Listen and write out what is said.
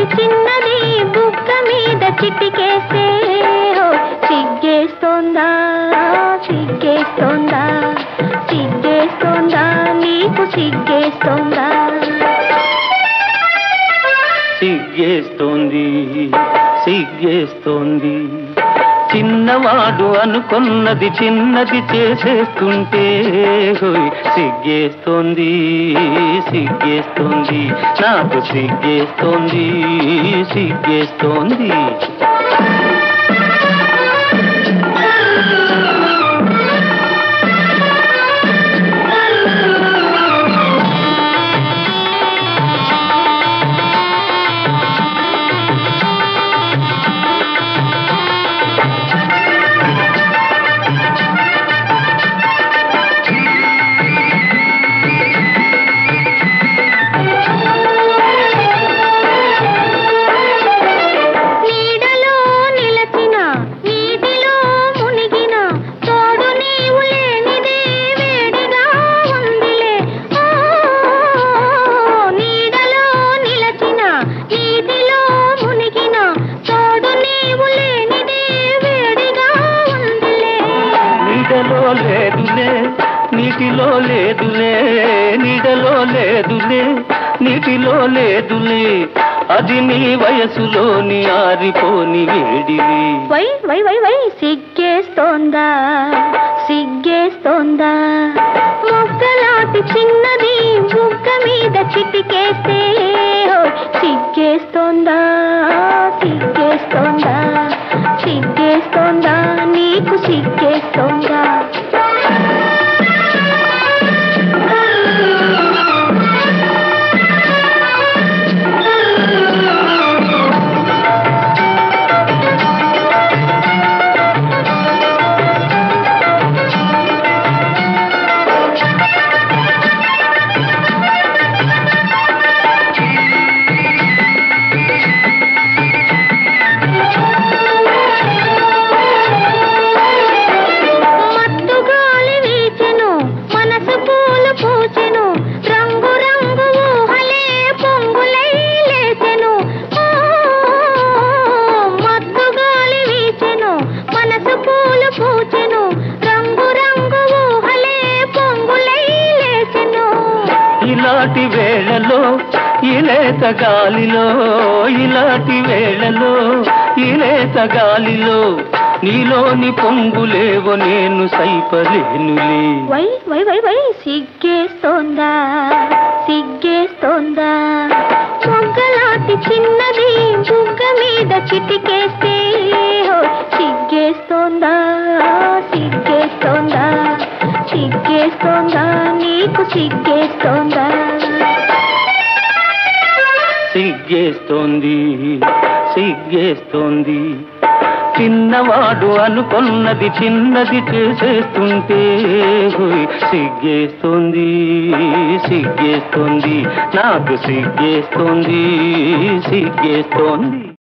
మొగ్గలాంటి చిన్నది బుగ్గ మీద చిటికేస్తే ఓ, సిగ్గేస్తోందా సిగ్గేస్తోందా సిగ్గేస్తోందా నీకు సిగ్గేస్తోందా సిగ్గేస్తోంది సిగ్గేస్తోంది చిన్నవాడు అనుకున్నది చిన్నది చేసేస్తుంటే హోయ్ సిగ్గేస్తోంది సిగ్గేస్తోంది నాకు సిగ్గేస్తోంది సిగ్గేస్తోంది నీడలో నిలచిన నీటిలో మునిగిన తోడు నీవు లేనిదే వేడిగా ఉందిలే ఓ, నీడలో నిలచిన నీటిలో మునిగిన తోడు నీవు లేనిదే వేడిగా ఉందిలే నీడలో లేదులే నీటిలో లేదులే నీడలో లేదులే నీటిలో లేదులే అది నీ వయసులోని ఆరిపోని వేడివి వై వై వై వై సిగ్గేస్తోందా సిగ్గేస్తోందా మొగ్గలాంటి చిన్నది బుగ్గ మీద చిటికేస్తే ఓ, సిగ్గేస్తోందా సిగ్గేస్తోందా సిగ్గేస్తోందా నీకు సిగ్గేస్తోందా మత్తు గాలి వీచెను మనసు పూలు పూచెను రంగు రంగు ఊహలే పొంగులై లేచెను ఓ, మత్తు గాలి వీచెను మనసు పూలు పూచెను రంగు రంగు ఊహలే పొంగులై లేచెను ఇలాంటి వేళలో ఇలేత గాలిలో ఇలాంటి వేళలో ఇలేత గాలిలో నీలోని పొంగులేవో నేను సైపలేనులే వై వై వై వై సిగ్గేస్తోందా సిగ్గేస్తోందా మొగ్గలాంటి చిన్నది బుగ్గ మీద చిటికేస్తే ఓ, సిగ్గేస్తోందా సిగ్గేస్తోందా సిగ్గేస్తోందా నీకు సిగ్గేస్తోందా సిగ్గేస్తోంది సిగ్గేస్తోంది చిన్నవాడు అనుకున్నది చిన్నది చేసేస్తుంటే హోయ్ సిగ్గేస్తోంది సిగ్గేస్తోంది నాకు సిగ్గేస్తోంది సిగ్గేస్తోంది